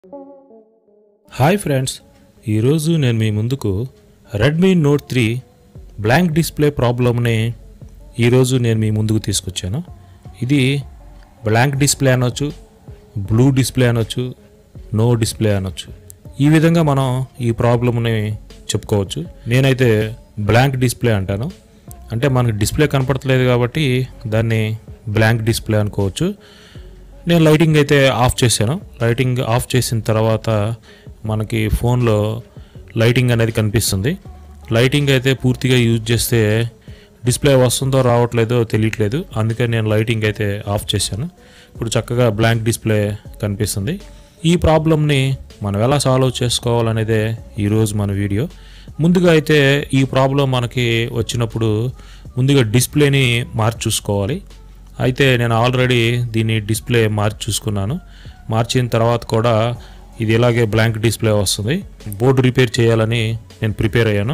hi friends ఈరోజు నేను మీ ముందుకు Redmi note three blank display ప్రాబ్లమ్ని ఈరోజు నేను మీ ముందుకు తీసుకొచ్చాను ఇది బ్లాంక్ డిస్ప్లే అనొచ్చు బ్లూ డిస్ప్లే అనొచ్చు నో డిస్ప్లే అనొచ్చు ఈ విధంగా మనం ఈ ప్రాబ్లమ్ని చెప్పుకోవచ్చు నేనైతే బ్లాంక్ డిస్ప్లే అంటాను అంటే మనకి డిస్ప్లే కనపడట్లేదు కాబట్టి దాన్ని బ్లాంక్ డిస్ప్లే అనుకోవచ్చు నేను లైటింగ్ అయితే ఆఫ్ చేశాను లైటింగ్ ఆఫ్ చేసిన తర్వాత మనకి ఫోన్లో లైటింగ్ అనేది కనిపిస్తుంది లైటింగ్ అయితే పూర్తిగా యూజ్ చేస్తే డిస్ప్లే వస్తుందో రావట్లేదో తెలియట్లేదు అందుకని నేను లైటింగ్ అయితే ఆఫ్ చేశాను ఇప్పుడు చక్కగా బ్లాంక్ డిస్ప్లే కనిపిస్తుంది ఈ ప్రాబ్లమ్ని మనం ఎలా సాల్వ్ చేసుకోవాలనేదే ఈరోజు మన వీడియో ముందుగా అయితే ఈ ప్రాబ్లం మనకి వచ్చినప్పుడు ముందుగా డిస్ప్లేని మార్చి చూసుకోవాలి అయితే నేను ఆల్రెడీ దీన్ని డిస్ప్లే మార్చి చూసుకున్నాను మార్చిన తర్వాత కూడా ఇది ఇలాగే బ్లాంక్ డిస్ప్లే వస్తుంది బోర్డు రిపేర్ చేయాలని నేను ప్రిపేర్ అయ్యాను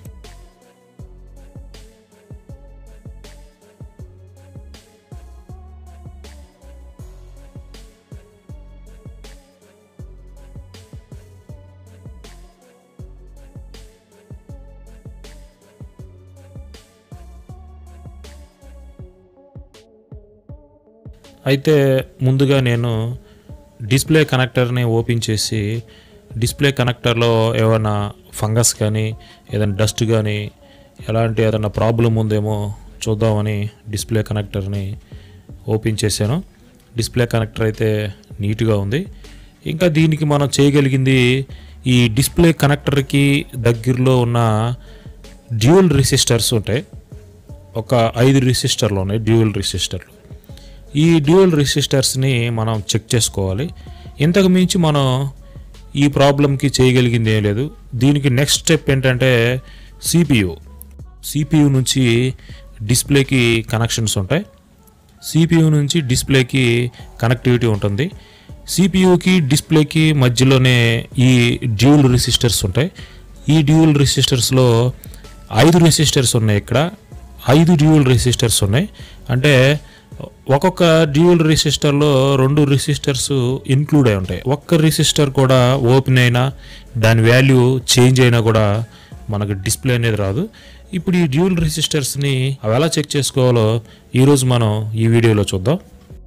అయితే ముందుగా నేను డిస్ప్లే కనెక్టర్ని ఓపెన్ చేసి డిస్ప్లే కనెక్టర్లో ఏమైనా ఫంగస్ కానీ ఏదైనా డస్ట్ కానీ ఎలాంటి ఏదైనా ప్రాబ్లం ఉందేమో చూద్దామని డిస్ప్లే కనెక్టర్ని ఓపెన్ చేశాను డిస్ప్లే కనెక్టర్ అయితే నీట్గా ఉంది ఇంకా దీనికి మనం చేయగలిగింది ఈ డిస్ప్లే కనెక్టర్కి దగ్గరలో ఉన్న డ్యూయల్ రెసిస్టర్స్ ఉంటాయి ఒక ఐదు రెసిస్టర్లు ఉన్నాయి డ్యూయల్ రెసిస్టర్లు ఈ డ్యూయల్ రెసిస్టర్స్ని మనం చెక్ చేసుకోవాలి ఇంతకు మించి మనం ఈ ప్రాబ్లంకి చేయగలిగింది ఏం లేదు దీనికి నెక్స్ట్ స్టెప్ ఏంటంటే సిపియు సిపియు నుంచి డిస్ప్లేకి కనెక్షన్స్ ఉంటాయి సిపియు నుంచి డిస్ప్లేకి కనెక్టివిటీ ఉంటుంది సిపియుకి డిస్ప్లేకి మధ్యలోనే ఈ డ్యూయల్ రెసిస్టర్స్ ఉంటాయి ఈ డ్యూయల్ రెసిస్టర్స్లో ఐదు రెసిస్టర్స్ ఉన్నాయి ఇక్కడ ఐదు డ్యూయల్ రెసిస్టర్స్ ఉన్నాయి అంటే ఒక్కొక్క డ్యూయల్ రెసిస్టర్లో రెండు రెసిస్టర్స్ ఇన్క్లూడ్ అయి ఉంటాయి ఒక్క రెసిస్టర్ కూడా ఓపెన్ అయినా దాని వాల్యూ చేంజ్ అయినా కూడా మనకు డిస్ప్లే అనేది రాదు ఇప్పుడు ఈ డ్యూయల్ రెసిస్టర్స్ని అవి ఎలా చెక్ చేసుకోవాలో ఈరోజు మనం ఈ వీడియోలో చూద్దాం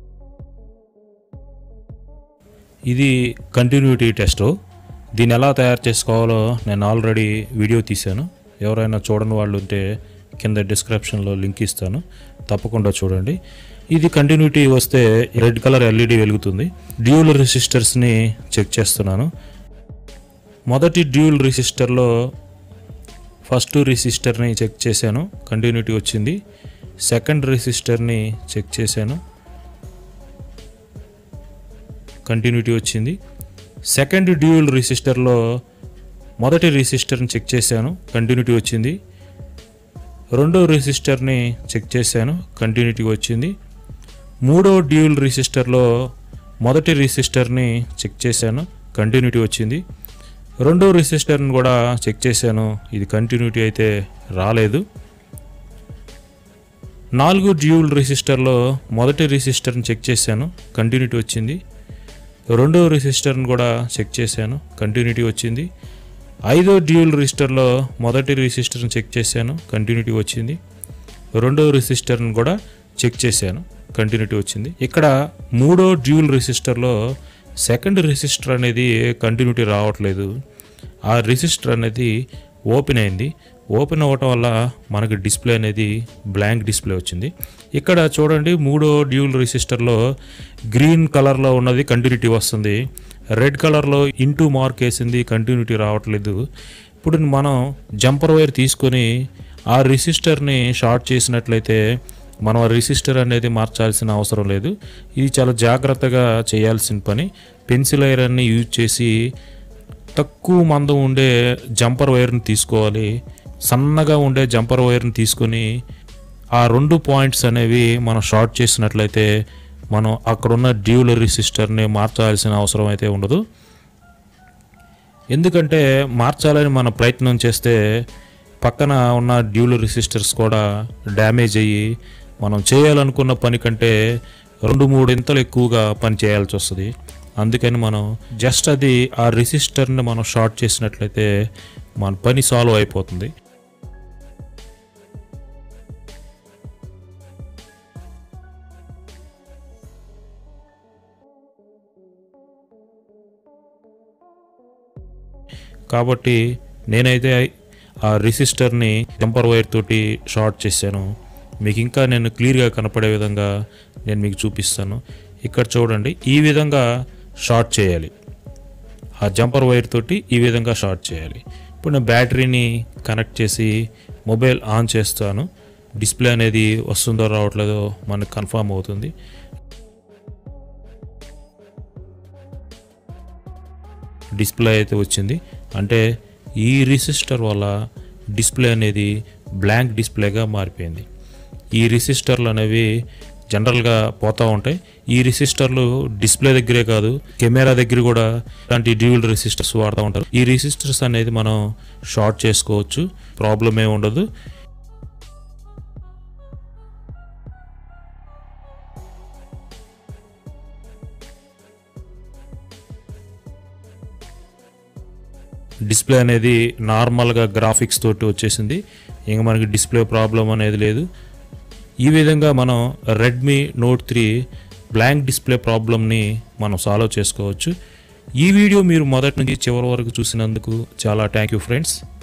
ఇది కంటిన్యూటీ టెస్ట్ దీన్ని ఎలా తయారు చేసుకోవాలో నేను ఆల్రెడీ వీడియో తీశాను ఎవరైనా చూడని వాళ్ళు ఉంటే కింద డిస్క్రిప్షన్లో లింక్ ఇస్తాను తప్పకుండా చూడండి ఇది కంటిన్యూటీ వస్తే రెడ్ కలర్ ఎల్ఈడి వెలుగుతుంది డ్యూయల్ రెసిస్టర్స్ని చెక్ చేస్తున్నాను మొదటి డ్యూయల్ రెసిస్టర్లో ఫస్ట్ రెసిస్టర్ని చెక్ చేశాను కంటిన్యూటీ వచ్చింది సెకండ్ రెసిస్టర్ని చెక్ చేశాను కంటిన్యూటీ వచ్చింది సెకండ్ డ్యూయల్ రెసిస్టర్లో మొదటి రెసిస్టర్ని చెక్ చేశాను కంటిన్యూటీ వచ్చింది రెండో రెసిస్టర్ని చెక్ చేశాను కంటిన్యూటీ వచ్చింది మూడో డ్యూయల్ రెసిస్టర్లో మొదటి రెసిస్టర్ని చెక్ చేశాను కంటిన్యూటీ వచ్చింది రెండో రెసిస్టర్ని కూడా చెక్ చేశాను ఇది కంటిన్యూటీ అయితే రాలేదు నాలుగు డ్యూయల్ రెసిస్టర్లో మొదటి రెసిస్టర్ని చెక్ చేశాను కంటిన్యూటీ వచ్చింది రెండో రెసిస్టర్ని కూడా చెక్ చేశాను కంటిన్యూటీ వచ్చింది ఐదో డ్యూయల్ రెసిస్టర్లో మొదటి రెసిస్టర్ని చెక్ చేశాను కంటిన్యూటీ వచ్చింది రెండో రెసిస్టర్ని కూడా చెక్ చేశాను కంటిన్యూటీ వచ్చింది ఇక్కడ మూడో డ్యూయల్ రెసిస్టర్లో సెకండ్ రెసిస్టర్ అనేది కంటిన్యూటీ రావట్లేదు ఆ రెసిస్టర్ అనేది ఓపెన్ అయింది ఓపెన్ అవ్వటం వల్ల మనకి డిస్ప్లే అనేది బ్లాంక్ డిస్ప్లే వచ్చింది ఇక్కడ చూడండి మూడో డ్యూల్ రెసిస్టర్లో గ్రీన్ కలర్లో ఉన్నది కంటిన్యూటీ వస్తుంది రెడ్ కలర్లో ఇంటూ మార్క్ వేసింది కంటిన్యూటీ రావట్లేదు ఇప్పుడు మనం జంపర్ వైర్ తీసుకొని ఆ రెసిస్టర్ని షార్ట్ చేసినట్లయితే మనం ఆ రెసిస్టర్ అనేది మార్చాల్సిన అవసరం లేదు ఇది చాలా జాగ్రత్తగా చేయాల్సిన పని పెన్సిల్ ఐరన్ని యూజ్ చేసి తక్కువ మందం ఉండే జంపర్ వైర్ని తీసుకోవాలి సన్నగా ఉండే జంపర్ వైర్ని తీసుకొని ఆ రెండు పాయింట్స్ అనేవి మనం షార్ట్ చేసినట్లయితే మనం అక్కడున్న డ్యూల్ రెసిస్టర్ని మార్చాల్సిన అవసరం అయితే ఉండదు ఎందుకంటే మార్చాలని మనం ప్రయత్నం చేస్తే పక్కన ఉన్న డ్యూల్ రెసిస్టర్స్ కూడా డ్యామేజ్ అయ్యి మనం చేయాలనుకున్న పని కంటే రెండు మూడు ఇంతలు ఎక్కువగా పని చేయాల్సి వస్తుంది అందుకని మనం జస్ట్ అది ఆ రెసిస్టర్ని మనం షార్ట్ చేసినట్లయితే మన పని సాల్వ్ అయిపోతుంది కాబట్టి నేనైతే ఆ రెసిస్టర్ని టెంపర్ వైర్ తోటి షార్ట్ చేశాను మీకు ఇంకా నేను క్లియర్గా కనపడే విధంగా నేను మీకు చూపిస్తాను ఇక్కడ చూడండి ఈ విధంగా షార్ట్ చేయాలి ఆ జంపర్ వైర్ తోటి ఈ విధంగా షార్ట్ చేయాలి ఇప్పుడు నేను బ్యాటరీని కనెక్ట్ చేసి మొబైల్ ఆన్ చేస్తాను డిస్ప్లే అనేది వస్తుందో రావట్లేదో మనకు కన్ఫర్మ్ అవుతుంది డిస్ప్లే అయితే వచ్చింది అంటే ఈ రిసిస్టర్ వల్ల డిస్ప్లే అనేది బ్లాంక్ డిస్ప్లేగా మారిపోయింది ఈ రిసిస్టర్లు అనేవి జనరల్గా పోతూ ఉంటాయి ఈ రిసిస్టర్లు డిస్ప్లే దగ్గరే కాదు కెమెరా దగ్గర కూడా ఇలాంటి డ్యూల్ రెసిస్టర్స్ వాడుతూ ఉంటారు ఈ రెసిస్టర్స్ అనేది మనం షార్ట్ చేసుకోవచ్చు ప్రాబ్లం ఏమి ఉండదు డిస్ప్లే అనేది నార్మల్గా గ్రాఫిక్స్ తోటి వచ్చేసింది ఇంకా మనకి డిస్ప్లే ప్రాబ్లం అనేది లేదు ఈ విధంగా మనం Redmi note three blank display ప్రాబ్లమ్ని మనం సాల్వ్ చేసుకోవచ్చు ఈ వీడియో మీరు మొదటి నుంచి చివరి వరకు చూసినందుకు చాలా థ్యాంక్ యూ ఫ్రెండ్స్